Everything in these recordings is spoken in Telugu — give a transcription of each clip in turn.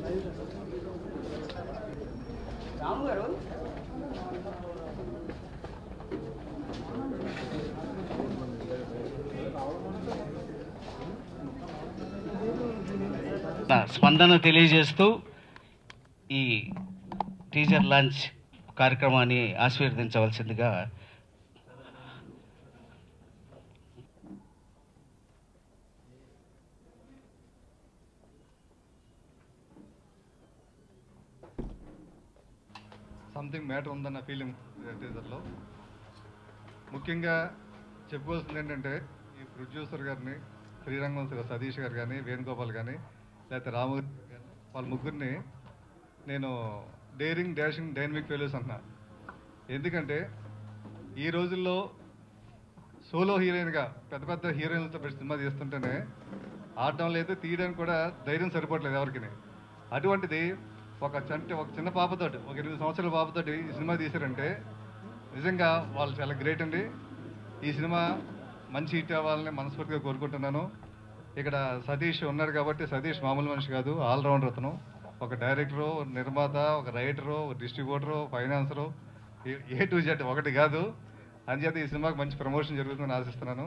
నా స్పందన తెలియజేస్తూ ఈ టీచర్ లంచ్ కార్యక్రమాన్ని ఆశీర్వదించవలసిందిగా సంథింగ్ మ్యాటర్ ఉందన్న ఫీలింగ్ టీజర్లో ముఖ్యంగా చెప్పుకోవాల్సింది ఏంటంటే ఈ ప్రొడ్యూసర్ గారిని శ్రీరంగం శ్రీ సతీష్ గారు కానీ వేణుగోపాల్ కానీ లేకపోతే రాము గారు కానీ వాళ్ళ ముగ్గురిని నేను డేరింగ్ డాషింగ్ డైనమిక్ ఫెయిల్యూస్ అంటున్నా ఎందుకంటే ఈ రోజుల్లో సోలో హీరోయిన్గా పెద్ద పెద్ద హీరోయిన్లతో పెట్టి సినిమా తీస్తుంటేనే ఆడడం లేదు తీయడానికి కూడా ధైర్యం సరిపోవట్లేదు ఎవరికి అటువంటిది ఒక చంటి ఒక చిన్న పాపతోటి ఒక ఎనిమిది సంవత్సరాల పాపతోటి ఈ సినిమా తీశారంటే నిజంగా వాళ్ళు చాలా గ్రేట్ అండి ఈ సినిమా మంచి హిట్ అవ్వాలని మనస్ఫూర్తిగా కోరుకుంటున్నాను ఇక్కడ సతీష్ ఉన్నారు కాబట్టి సతీష్ మామూలు మనిషి కాదు ఆల్రౌండర్ అతను ఒక డైరెక్టరు నిర్మాత ఒక రైటరు ఒక distributor financier A to Z ఒకటి కాదు అంచేత ఈ సినిమాకి మంచి ప్రమోషన్ జరుగుతుందని ఆశిస్తున్నాను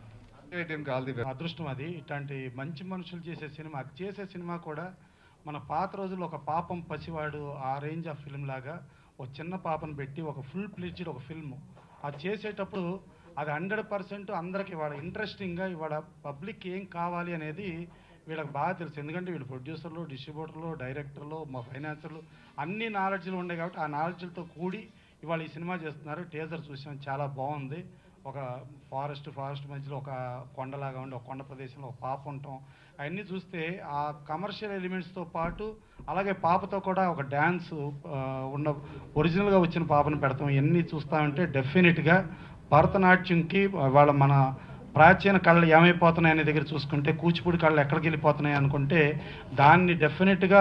టీం కాల్ ది అదృష్టం అది ఇట్లాంటి మంచి మనుషులు చేసే సినిమా అది చేసే సినిమా కూడా మన పాత రోజుల్లో ఒక పాపం పసివాడు ఆ రేంజ్ ఆఫ్ ఫిల్మ్ లాగా ఒక చిన్న పాపను పెట్టి ఒక ఫుల్ ప్లేజ్డ్ ఒక ఫిల్మ్ అది చేసేటప్పుడు అది హండ్రెడ్ పర్సెంట్ అందరికి ఇవాళ ఇంట్రెస్టింగ్గా ఇవాళ పబ్లిక్ ఏం కావాలి అనేది వీళ్ళకి బాగా తెలుసు ఎందుకంటే వీళ్ళు ప్రొడ్యూసర్లు డిస్ట్రిబ్యూటర్లు డైరెక్టర్లు మా ఫైనాన్సర్లు అన్ని నాలెడ్జ్లు ఉన్నాయి కాబట్టి ఆ నాలెడ్జ్లతో కూడి ఇవాళ ఈ సినిమా చేస్తున్నారు టేజర్ చూసాం చాలా బాగుంది ఒక ఫారెస్ట్ ఫారెస్ట్ మధ్యలో ఒక కొండలాగా ఉండి ఒక కొండ ప్రదేశంలో ఒక పాప ఉంటాం అవన్నీ చూస్తే ఆ కమర్షియల్ ఎలిమెంట్స్తో పాటు అలాగే పాపతో కూడా ఒక డ్యాన్స్ ఉన్న ఒరిజినల్గా వచ్చిన పాపను పెడతాం ఇవన్నీ చూస్తామంటే డెఫినెట్గా భరతనాట్యంకి వాళ్ళ మన ప్రాచీన కళలు ఏమైపోతున్నాయి అనే దగ్గర చూసుకుంటే కూచిపూడి కళలు ఎక్కడికి వెళ్ళిపోతున్నాయి అనుకుంటే దాన్ని డెఫినెట్గా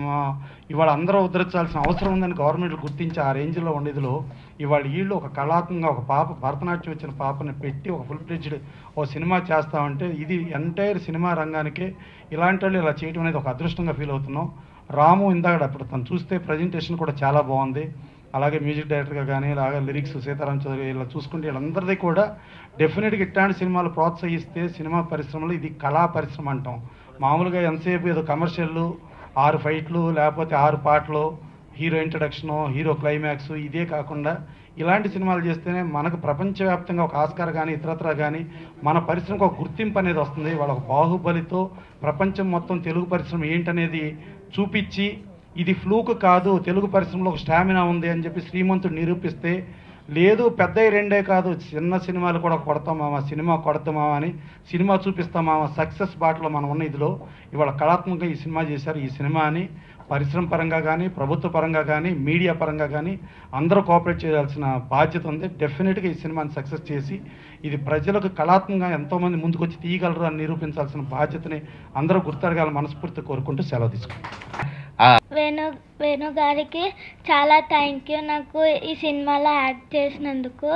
ఇవాళ అందరూ ఉద్ధరించాల్సిన అవసరం ఉందని గవర్నమెంట్ గుర్తించి ఆ రేంజ్లో ఉండేదిలో ఇవాళ వీళ్ళు ఒక కళాత్మకంగా ఒక పాప భరతనాట్యం వచ్చిన పాపని పెట్టి ఒక ఫుల్ ఫ్లెడ్జ్డ్ ఓ సినిమా చేస్తామంటే ఇది ఎంటైర్ సినిమా రంగానికే ఇలాంటి వాళ్ళు ఇలా చేయడం అనేది ఒక అదృష్టంగా ఫీల్ అవుతున్నాం రాము ఇందాక అప్పుడు తను చూస్తే ప్రజెంటేషన్ కూడా చాలా బాగుంది అలాగే మ్యూజిక్ డైరెక్టర్గా కానీ అలాగే లిరిక్స్ సీతారాం చౌదరి ఇలా చూసుకుంటే వీళ్ళందరిది కూడా డెఫినెట్గా ఇట్లాంటి సినిమాలు ప్రోత్సహిస్తే సినిమా పరిశ్రమలో ఇది కళా పరిశ్రమ అంటాం మామూలుగా ఎంతసేపు ఏదో కమర్షియల్ ఆరు ఫైట్లు లేకపోతే ఆరు పాటలు హీరో ఇంట్రడక్షను హీరో క్లైమాక్స్ ఇదే కాకుండా ఇలాంటి సినిమాలు చేస్తేనే మనకు ప్రపంచవ్యాప్తంగా ఒక ఆస్కార్ కానీ ఇతరత్ర కానీ మన పరిశ్రమకు ఒక గుర్తింపు అనేది వస్తుంది వాళ్ళ ఒక బాహుబలితో ప్రపంచం మొత్తం తెలుగు పరిశ్రమ ఏంటనేది చూపించి ఇది ఫ్లూక్ కాదు తెలుగు పరిశ్రమలో ఒక స్టామినా ఉంది అని చెప్పి శ్రీమంతుడు నిరూపిస్తే లేదు పెద్ద రెండే కాదు చిన్న సినిమాలు కూడా కొడతామామా సినిమా కొడతామామా అని సినిమా చూపిస్తామామా సక్సెస్ బాటలో మనం ఉన్న ఇదిలో ఇవాళ కళాత్మకంగా ఈ సినిమా చేశారు ఈ సినిమాని పరిశ్రమ పరంగా కానీ ప్రభుత్వ పరంగా కానీ మీడియా పరంగా కానీ అందరూ కోఆపరేట్ చేయాల్సిన బాధ్యత ఉంది డెఫినెట్గా ఈ సినిమాని సక్సెస్ చేసి ఇది ప్రజలకు కళాత్మకంగా ఎంతోమంది ముందుకొచ్చి తీయగలరు అని నిరూపించాల్సిన బాధ్యతని అందరూ గుర్తెరగాలని మనస్ఫూర్తి కోరుకుంటూ సెలవు తీసుకుంటాం వేణు వేణు గారికి చాలా థ్యాంక్ యూ నాకు ఈ సినిమాలో యాక్ట్ చేసినందుకు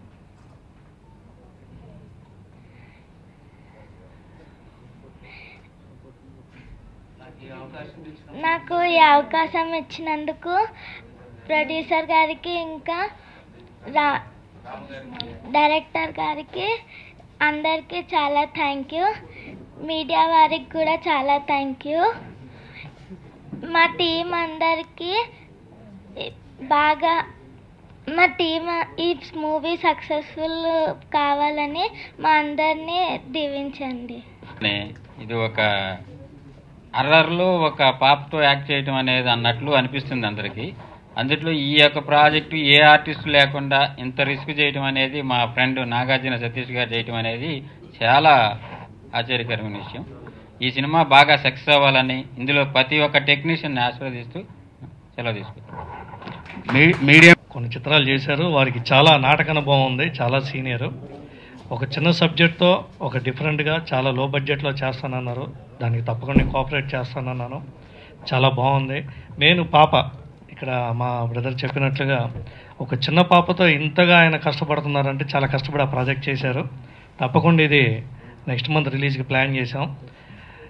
నాకు ఈ అవకాశం ఇచ్చినందుకు ప్రొడ్యూసర్ గారికి ఇంకా రా డైరెక్టర్ గారికి అందరికీ చాలా థ్యాంక్ యూ మీడియా వారికి కూడా చాలా థ్యాంక్ యూ మా టీం అందరికీ బాగా మా టీం ఈ మూవీ సక్సెస్ఫుల్ కావాలని మా అందరినీ దీవించండి నే, ఇది ఒక అర్రర్లో ఒక పాపతో యాక్ట్ చేయటం అనేది అన్నట్లు అనిపిస్తుంది అందరికీ అందుట్లో ఈ యొక్క ప్రాజెక్టు ఏ ఆర్టిస్ట్ లేకుండా ఇంత రిస్క్ చేయటం అనేది మా ఫ్రెండ్ నాగార్జున సతీష్ గారు చేయటం అనేది చాలా ఆశ్చర్యకరమైన విషయం ఈ సినిమా బాగా సక్సెస్ అవ్వాలని ఇందులో ప్రతి ఒక్క టెక్నీషియన్ ఆశీర్వదిస్తూ సెలవు తీసుకుంటాం మీడియం కొన్ని చిత్రాలు చేశారు వారికి చాలా నాటక అనుభవం ఉంది చాలా సీనియర్ ఒక చిన్న సబ్జెక్ట్తో ఒక డిఫరెంట్గా చాలా లో బడ్జెట్లో చేస్తానన్నారు దానికి తప్పకుండా కోఆపరేట్ చేస్తానన్నాను చాలా బాగుంది నేను పాప ఇక్కడ మా బ్రదర్ చెప్పినట్లుగా ఒక చిన్న పాపతో ఇంతగా ఆయన కష్టపడుతున్నారంటే చాలా కష్టపడి ఆ ప్రాజెక్ట్ చేశారు తప్పకుండా ఇది నెక్స్ట్ మంత్ రిలీజ్కి ప్లాన్ చేశాం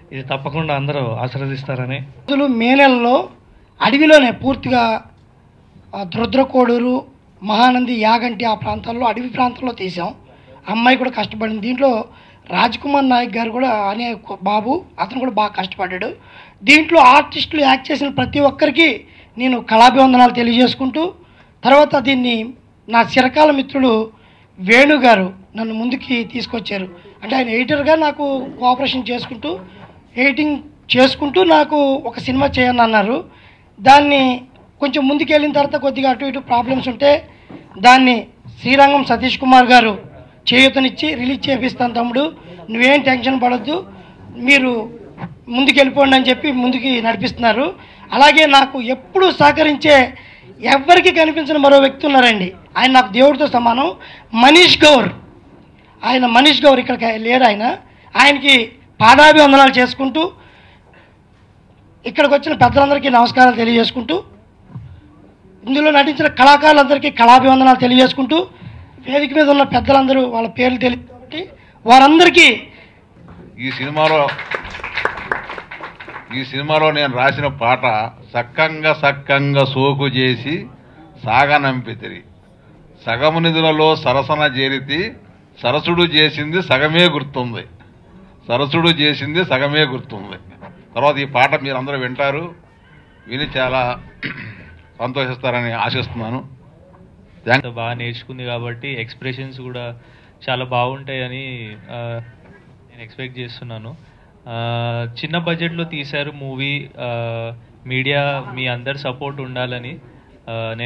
ఇది తప్పకుండా అందరూ ఆశీర్వదిస్తారని రోజులు మే నెలలో అడవిలోనే పూర్తిగా ఆ, రుద్రకోడూరు మహానంది యాగంటి ఆ ప్రాంతాల్లో అడవి ప్రాంతంలో తీసాం అమ్మాయి కూడా కష్టపడింది దీంట్లో రాజ్ కుమార్ నాయక్ గారు కూడా అనే ఒక బాబు అతను కూడా బాగా కష్టపడ్డాడు దీంట్లో ఆర్టిస్టులు యాక్ట్ చేసిన ప్రతి ఒక్కరికి నేను కళాభివందనాలు తెలియజేసుకుంటూ తర్వాత దీన్ని నా చిరకాల మిత్రుడు వేణు గారు నన్ను ముందుకి తీసుకొచ్చారు అంటే ఆయన ఎడిటర్గా నాకు కోఆపరేషన్ చేసుకుంటూ ఎడిటింగ్ చేసుకుంటూ నాకు ఒక సినిమా చేయని అన్నారు దాన్ని కొంచెం ముందుకు వెళ్ళిన తర్వాత కొద్దిగా అటు ఇటు ప్రాబ్లమ్స్ ఉంటే దాన్ని శ్రీరంగం సతీష్ కుమార్ గారు చేయూతనిచ్చి రిలీజ్ చేపిస్తాను తమ్ముడు నువ్వేం టెన్షన్ పడొద్దు మీరు ముందుకు వెళ్ళిపోండి అని చెప్పి ముందుకి నడిపిస్తున్నారు అలాగే నాకు ఎప్పుడూ సహకరించే ఎవ్వరికి కనిపించిన మరో వ్యక్తి ఉన్నారండి ఆయన నాకు దేవుడితో సమానం మనీష్ గౌర్ ఆయన మనీష్ గౌర్ ఇక్కడ లేరు ఆయన ఆయనకి పాదాభివందనాలు చేసుకుంటూ ఇక్కడికి వచ్చిన పెద్దలందరికీ నమస్కారాలు తెలియజేసుకుంటూ ఇందులో నటించిన కళాకారులందరికీ కళాభివందనాలు తెలియజేసుకుంటూ వేదిక మీద ఉన్న పెద్దలందరూ వాళ్ళ పేర్లు తెలియదు కాబట్టి వారందరికీ ఈ సినిమాలో ఈ సినిమాలో నేను రాసిన పాట సక్కంగా సక్కంగా సోకు చేసి సాగనంపితిరి సగము నిధులలో సరసన చేరితి సరసుడు చేసింది సగమే గుర్తుంది సరసుడు చేసింది సగమే గుర్తుంది తర్వాత ఈ పాట మీరు అందరూ వింటారు విని చాలా సంతోషిస్తారని ఆశిస్తున్నాను థ్యాంక్ అంత బాగా నేర్చుకుంది కాబట్టి ఎక్స్ప్రెషన్స్ కూడా చాలా బాగుంటాయని ఆ, నేను ఎక్స్పెక్ట్ చేస్తున్నాను ఆ, చిన్న బడ్జెట్లో తీశారు మూవీ మీడియా మీ అందరి సపోర్ట్ ఉండాలని ఆ, నేను